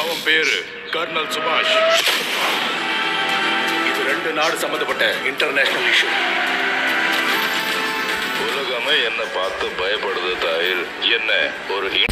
அவன் பேரு கர்னல் சுபாஷ் இது ரெண்டு நாடு சம்பந்தப்பட்ட இன்டர்நேஷனல் இஷ்யூ உலகமே என்ன பார்த்து பயப்படுது தாயில் என்ன ஒரு இ-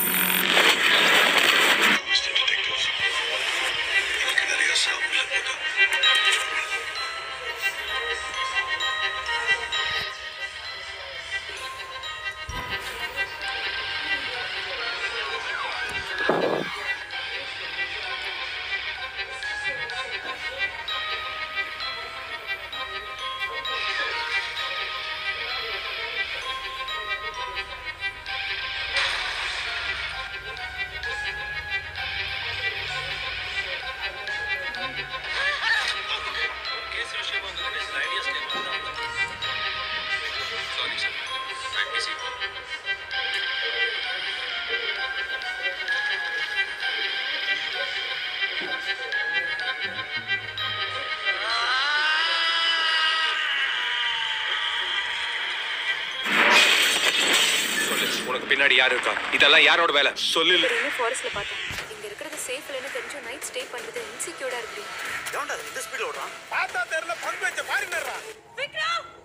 சொல்லு உனக்கு பின்னாடி யார் இருக்கா இதெல்லாம் யாரோட வேலை சொல்லு இன்னும் ஃபாரஸ்ட்ல பார்த்தேன் இங்க இருக்கிறது சேஃப் இல்லைன்னு தெரிஞ்சு நைட் ஸ்டே பண்றது இன்செக்யூர்டா இருக்கு எவன்டா இது இந்த ஸ்பீட்ல ஓடுறான் பார்த்தா தெரியல பங்கு வச்ச பாருங்கடா விக்ரம்